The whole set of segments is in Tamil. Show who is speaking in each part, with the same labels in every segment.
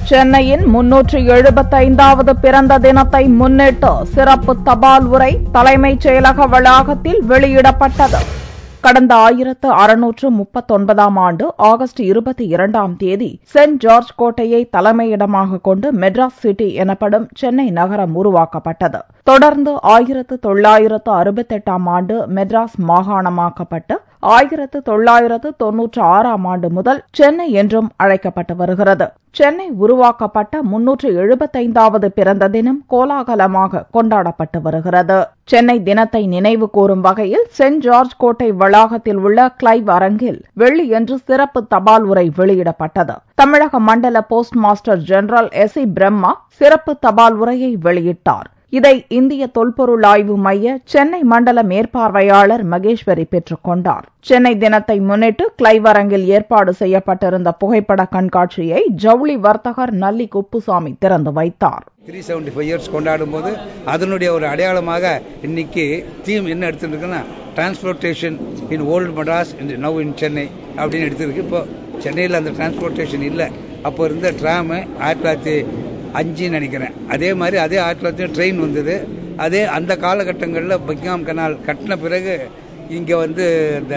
Speaker 1: சென்னையின் முன்னூற்று எழுபத்தைந்தாவது பிறந்த தினத்தை முன்னிட்டு சிறப்பு தபால் உரை தலைமைச் செயலக வளாகத்தில் வெளியிடப்பட்டது கடந்த ஆயிரத்து அறுநூற்று முப்பத்தொன்பதாம் ஆண்டு ஆகஸ்ட் இருபத்தி இரண்டாம் தேதி சென்ட் ஜார்ஜ் கோட்டையை தலைமையிடமாக கொண்டு மெட்ராஸ் சிட்டி எனப்படும் சென்னை நகரம் உருவாக்கப்பட்டது தொடர்ந்து ஆயிரத்து தொள்ளாயிரத்து அறுபத்தெட்டாம் ஆண்டு மெட்ராஸ் மாகாணமாக்கப்பட்டு ஆயிரத்து தொள்ளாயிரத்து தொன்னூற்று ஆறாம் ஆண்டு முதல் சென்னை என்றும் அழைக்கப்பட்டு வருகிறது சென்னை உருவாக்கப்பட்ட முன்னூற்று எழுபத்தைந்தாவது பிறந்த தினம் கோலாகலமாக கொண்டாடப்பட்டு வருகிறது சென்னை தினத்தை நினைவு கூறும் வகையில் சென்ட் ஜார்ஜ் கோட்டை வளாகத்தில் உள்ள கிளைவ் அரங்கில் வெள்ளியன்று சிறப்பு தபால் உரை வெளியிடப்பட்டது தமிழக மண்டல post master general S E Brahma சிறப்பு தபால் உரையை வெளியிட்டார் இதை இந்திய தொல்பொருள் ஆய்வு மைய சென்னை மண்டல மேற்பார்வையாளர் மகேஸ்வரி பெற்றுக் கொண்டார் சென்னை தினத்தை முன்னிட்டு கிளைவ் அரங்கில் ஏற்பாடு செய்யப்பட்டிருந்த புகைப்பட கண்காட்சியை ஜவுளி வர்த்தகர் நல்லி குப்புசாமி திறந்து வைத்தார்
Speaker 2: த்ரீ செவன்டி ஃபைவ் இயர்ஸ் கொண்டாடும் போது அதனுடைய ஒரு அடையாளமாக இன்னைக்கு தீம் என்ன எடுத்துருக்குன்னா transportation in old Madras in now in Chennai அப்படின்னு எடுத்திருக்கு இப்போ சென்னையில் அந்த டிரான்ஸ்போர்ட்டேஷன் இல்லை அப்போ இருந்த ட்ராமு ஆயிரத்தி தொள்ளாயிரத்தி அஞ்சுன்னு நினைக்கிறேன் அதே மாதிரி அதே ஆயிரத்தி தொள்ளாயிரத்தி ட்ரெயின் வந்தது அதே அந்த காலகட்டங்களில் பக்கிங்ஹாம் கனால் கட்டின பிறகு இங்கே வந்து இந்த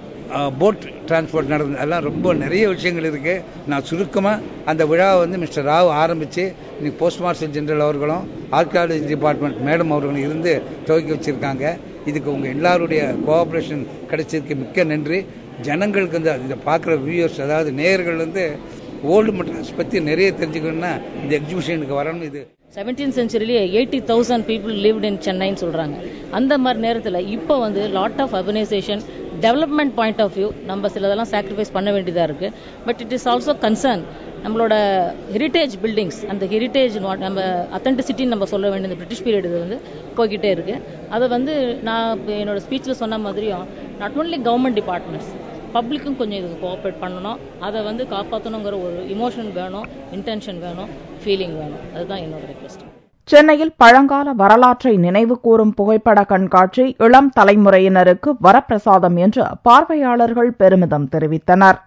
Speaker 2: போட் டிரான்ஸ்போர்ட் நடந்தது அதெல்லாம் ரொம்ப நிறைய விஷயங்கள் இருக்குது நான் சுருக்கமாக அந்த விழாவை வந்து மிஸ்டர் ராவ் ஆரம்பித்து இன்னைக்கு போஸ்ட் மாஸ்டர் ஜெனரல் அவர்களும் ஆர்கியாலஜி டிபார்ட்மெண்ட் மேடம் அவர்களும் இருந்து துவக்கி வச்சுருக்காங்க இதுக்கு உங்கள் எல்லாருடைய கோஆப்ரேஷன் கிடைச்சதுக்கு மிக்க நன்றி ஜனங்களுக்கு வந்து இதை பார்க்குற வியூவர்ஸ் அதாவது நேயர்கள் வந்து ஓல்டு மெட்ராஸ் பற்றி நிறைய தெரிஞ்சுக்கணும்னா இந்த எக்ஸிபிஷனுக்கு வரணும் இது
Speaker 3: செவன்டீன் சென்ச்சுரியிலேயே eighty thousand people lived in சென்னைன்னு சொல்கிறாங்க அந்த மாதிரி நேரத்தில் இப்போ வந்து lot of urbanisation development point of view நம்ம சிலதெல்லாம் சாக்ரிஃபைஸ் பண்ண வேண்டியதாக இருக்குது but it is also concern நம்மளோட ஹெரிட்டேஜ் பில்டிங்ஸ் அந்த ஹெரிட்டேஜ் நம்ம அத்தன்டிசிட்டின்னு நம்ம சொல்ல வேண்டிய இந்த பிரிட்டிஷ் பீரியட் இது வந்து போய்கிட்டே இருக்குது அதை வந்து நான் என்னோட ஸ்பீச்சில் சொன்ன மாதிரியும் நாட் ஓன்லி கவர்மெண்ட் டிபார்ட்மெண்ட்ஸ் பப்ளிக்கும் கொஞ்சம் இதுக்கு கோஆப்ரேட் பண்ணணும் அதை வந்து காப்பாற்றணுங்கிற ஒரு இமோஷன் வேணும் இன்டென்ஷன் வேணும் ஃபீலிங் வேணும் அதுதான் என்னோட ரெக்வஸ்ட்
Speaker 1: சென்னையில் பழங்கால வரலாற்றை நினைவு கூறும் புகைப்பட கண்காட்சி இளம் தலைமுறையினருக்கு வரப்பிரசாதம் என்று பார்வையாளர்கள் பெருமிதம் தெரிவித்தனர்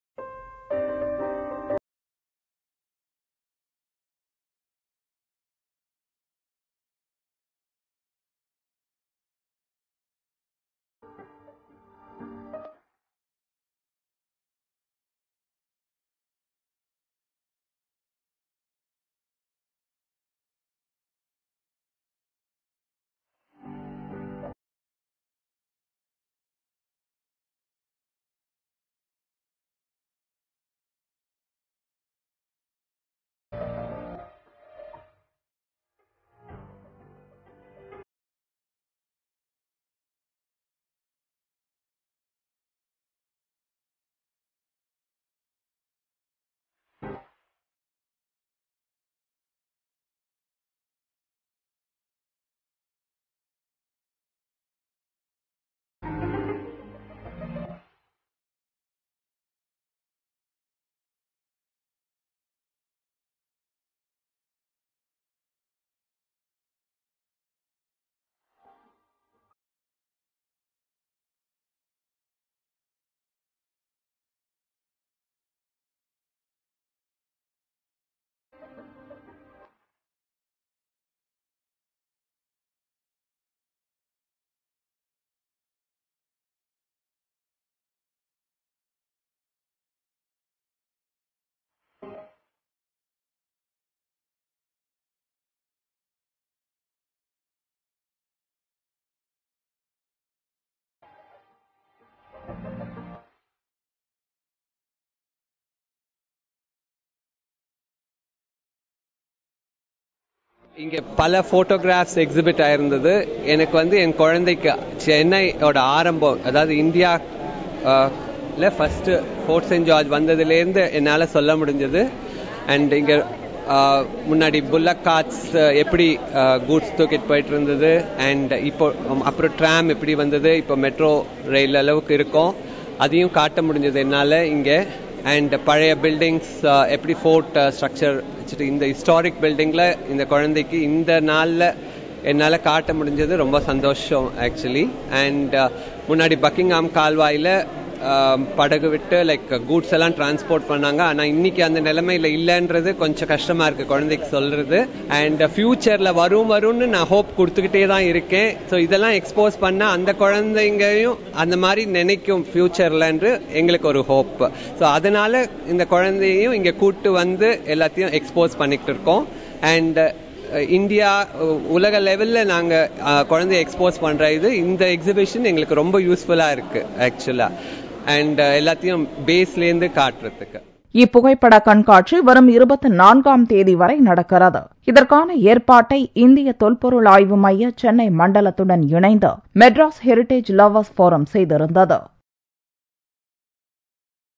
Speaker 4: இங்க பல போட்டோகிராஃப்ஸ் எக்ஸிபிட் ஆயிருந்தது எனக்கு வந்து என் குழந்தைக்கு சென்னையோட ஆரம்பம் அதாவது India first Fort Saint George வந்ததுலேருந்து என்னால் சொல்ல முடிஞ்சது அண்ட் இங்கே முன்னாடி புல்லக் கார்ட்ஸ் எப்படி கூட்ஸ் தூக்கிட்டு போயிட்டு இருந்தது அண்ட் இப்போ அப்புறம் ட்ராம் எப்படி வந்தது இப்போ மெட்ரோ ரயில் அளவுக்கு இருக்கும் அதையும் காட்ட முடிஞ்சது என்னால் இங்கே அண்ட் பழைய பில்டிங்ஸ் எப்படி ஃபோர்ட் ஸ்ட்ரக்சர் வச்சுட்டு இந்த ஹிஸ்டாரிக் பில்டிங்கில் இந்த குழந்தைக்கு இந்த நாளில் என்னால் காட்ட முடிஞ்சது ரொம்ப சந்தோஷம் ஆக்சுவலி அண்ட் முன்னாடி பக்கிங்ஹாம் கால்வாயில் படகு விட்டு லைக் கூட்ஸ் எல்லாம் டிரான்ஸ்போர்ட் பண்ணாங்க ஆனா இன்னைக்கு அந்த நிலைமையில இல்லைன்றது கொஞ்சம் கஷ்டமா இருக்கு குழந்தைக்கு சொல்றது அண்ட் ஃபியூச்சர்ல வரும் வரும்னு நான் ஹோப் கொடுத்துக்கிட்டே தான் இருக்கேன் ஸோ இதெல்லாம் எக்ஸ்போஸ் பண்ணா அந்த குழந்தைங்களையும் அந்த மாதிரி நினைக்கும் ஃபியூச்சர்லன்று எங்களுக்கு ஒரு ஹோப் ஸோ அதனால இந்த குழந்தையையும் இங்க கூட்டு வந்து எல்லாத்தையும் எக்ஸ்போஸ் பண்ணிக்கிட்டு இருக்கோம் அண்ட் இந்தியா உலக லெவல்ல நாங்க குழந்தைய எக்ஸ்போஸ் பண்ற இது இந்த எக்ஸிபிஷன் எங்களுக்கு ரொம்ப யூஸ்ஃபுல்லா இருக்கு ஆக்சுவலா அண்ட் எல்லாத்தையும் பேஸ்லேருந்து காட்டுறதுக்கு
Speaker 1: இப்புகைப்பட கண்காட்சி வரும் இருபத்தி நான்காம் தேதி வரை நடக்கிறது இதற்கான ஏற்பாட்டை இந்திய தொல்பொருள் ஆய்வு மைய சென்னை மண்டலத்துடன் இணைந்து மெட்ராஸ் ஹெரிடேஜ் லவர்ஸ் போரம் செய்திருந்தது